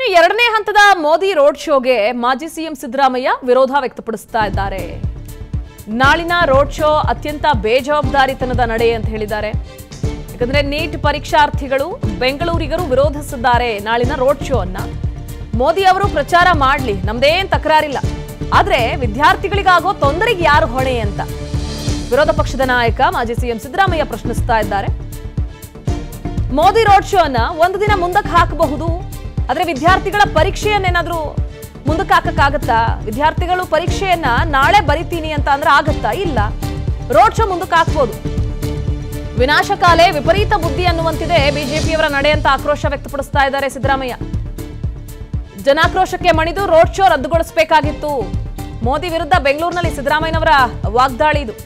ಇನ್ನು ಎರಡನೇ ಹಂತದ ಮೋದಿ ರೋಡ್ ಶೋಗೆ ಮಾಜಿ ಸಿಎಂ ಸಿದ್ದರಾಮಯ್ಯ ವಿರೋಧ ವ್ಯಕ್ತಪಡಿಸ್ತಾ ಇದ್ದಾರೆ ನಾಳಿನ ರೋಡ್ ಶೋ ಅತ್ಯಂತ ಬೇಜವಾಬ್ದಾರಿತನದ ನಡೆ ಅಂತ ಹೇಳಿದ್ದಾರೆ ಯಾಕಂದ್ರೆ ನೀಟ್ ಪರೀಕ್ಷಾರ್ಥಿಗಳು ಬೆಂಗಳೂರಿಗರು ವಿರೋಧಿಸಿದ್ದಾರೆ ನಾಳಿನ ರೋಡ್ ಶೋ ಅನ್ನ ಮೋದಿ ಅವರು ಪ್ರಚಾರ ಮಾಡ್ಲಿ ನಮ್ದೇನ್ ತಕರಾರಿಲ್ಲ ಆದ್ರೆ ವಿದ್ಯಾರ್ಥಿಗಳಿಗಾಗೋ ತೊಂದರೆಗೆ ಯಾರು ಹೊಣೆ ಅಂತ ವಿರೋಧ ಪಕ್ಷದ ನಾಯಕ ಮಾಜಿ ಸಿಎಂ ಸಿದ್ದರಾಮಯ್ಯ ಪ್ರಶ್ನಿಸ್ತಾ ಇದ್ದಾರೆ ಮೋದಿ ರೋಡ್ ಶೋ ಅನ್ನ ಒಂದು ದಿನ ಮುಂದಕ್ಕೆ ಹಾಕಬಹುದು ಆದ್ರೆ ವಿದ್ಯಾರ್ಥಿಗಳ ಪರೀಕ್ಷೆಯನ್ನೇನಾದ್ರೂ ಮುಂದಕ್ಕೆ ಹಾಕಕ್ಕಾಗತ್ತಾ ವಿದ್ಯಾರ್ಥಿಗಳು ಪರೀಕ್ಷೆಯನ್ನ ನಾಳೆ ಬರಿತೀನಿ ಅಂತ ಅಂದ್ರೆ ಆಗತ್ತಾ ಇಲ್ಲ ರೋಡ್ ಶೋ ಮುಂದಕ್ಕೆ ಹಾಕ್ಬೋದು ವಿನಾಶಕಾಲೆ ವಿಪರೀತ ಬುದ್ಧಿ ಅನ್ನುವಂತಿದೆ ಬಿಜೆಪಿಯವರ ನಡೆ ಅಂತ ಆಕ್ರೋಶ ವ್ಯಕ್ತಪಡಿಸ್ತಾ ಇದ್ದಾರೆ ಸಿದ್ದರಾಮಯ್ಯ ಜನಾಕ್ರೋಶಕ್ಕೆ ಮಣಿದು ರೋಡ್ ಶೋ ರದ್ದುಗೊಳಿಸಬೇಕಾಗಿತ್ತು ಮೋದಿ ವಿರುದ್ಧ ಬೆಂಗಳೂರಿನಲ್ಲಿ ಸಿದ್ದರಾಮಯ್ಯನವರ ವಾಗ್ದಾಳಿ ಇದು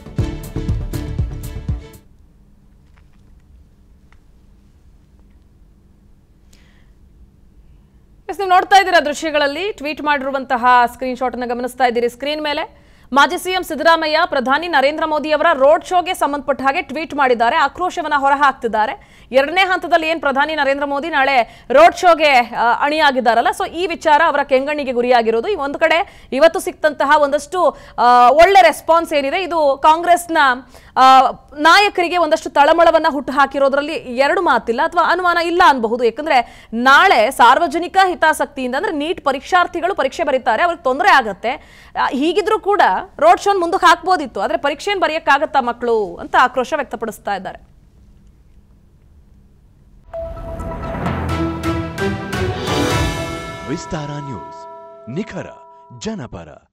ಎಸ್ ನೀವು ನೋಡ್ತಾ ಇದ್ದೀರಾ ದೃಶ್ಯಗಳಲ್ಲಿ ಟ್ವೀಟ್ ಮಾಡಿರುವಂತಹ ಸ್ಕ್ರೀನ್ ಶಾಟ್ ಅನ್ನು ಗಮನಿಸ್ತಾ ಇದ್ದೀರಿ ಸ್ಕ್ರೀನ್ ಮೇಲೆ ಮಾಜಿ ಸಿಎಂ ಸಿದ್ದರಾಮಯ್ಯ ಪ್ರಧಾನಿ ನರೇಂದ್ರ ಮೋದಿ ಅವರ ರೋಡ್ ಶೋಗೆ ಸಂಬಂಧಪಟ್ಟ ಹಾಗೆ ಟ್ವೀಟ್ ಮಾಡಿದ್ದಾರೆ ಆಕ್ರೋಶವನ್ನ ಹೊರಹಾಕ್ತಿದ್ದಾರೆ ಎರಡನೇ ಹಂತದಲ್ಲಿ ಏನ್ ಪ್ರಧಾನಿ ನರೇಂದ್ರ ಮೋದಿ ನಾಳೆ ರೋಡ್ ಶೋಗೆ ಆ, ಅಣಿಯಾಗಿದ್ದಾರಲ್ಲ ಸೊ ಈ ವಿಚಾರ ಅವರ ಕೆಂಗಣ್ಣಿಗೆ ಗುರಿಯಾಗಿರೋದು ಈ ಒಂದು ಕಡೆ ಇವತ್ತು ಸಿಕ್ತಂತಹ ಒಂದಷ್ಟು ಆ, ಒಳ್ಳೆ ರೆಸ್ಪಾನ್ಸ್ ಏನಿದೆ ಇದು ಕಾಂಗ್ರೆಸ್ನ ಆ, ನಾಯಕರಿಗೆ ಒಂದಷ್ಟು ತಳಮಳವನ್ನ ಹುಟ್ಟು ಹಾಕಿರೋದ್ರಲ್ಲಿ ಎರಡು ಮಾತಿಲ್ಲ ಅಥವಾ ಅನುಮಾನ ಇಲ್ಲ ಅನ್ಬಹುದು ಯಾಕಂದ್ರೆ ನಾಳೆ ಸಾರ್ವಜನಿಕ ಹಿತಾಸಕ್ತಿಯಿಂದ ಅಂದ್ರೆ ನೀಟ್ ಪರೀಕ್ಷಾರ್ಥಿಗಳು ಪರೀಕ್ಷೆ ಬರೀತಾರೆ ಅವ್ರಿಗೆ ತೊಂದರೆ ಆಗತ್ತೆ ಆ, ಹೀಗಿದ್ರೂ ಕೂಡ ರೋಡ್ ಶೋನ್ ಮುಂದಕ್ಕೆ ಹಾಕ್ಬೋದಿತ್ತು ಆದ್ರೆ ಪರೀಕ್ಷೆಯನ್ನು ಬರೆಯಕ್ಕಾಗತ್ತಾ ಮಕ್ಕಳು ಅಂತ ಆಕ್ರೋಶ ವ್ಯಕ್ತಪಡಿಸ್ತಾ ಇದ್ದಾರೆ ವಿಸ್ತಾರ ನ್ಯೂಸ್ ನಿಖರ ಜನಪರ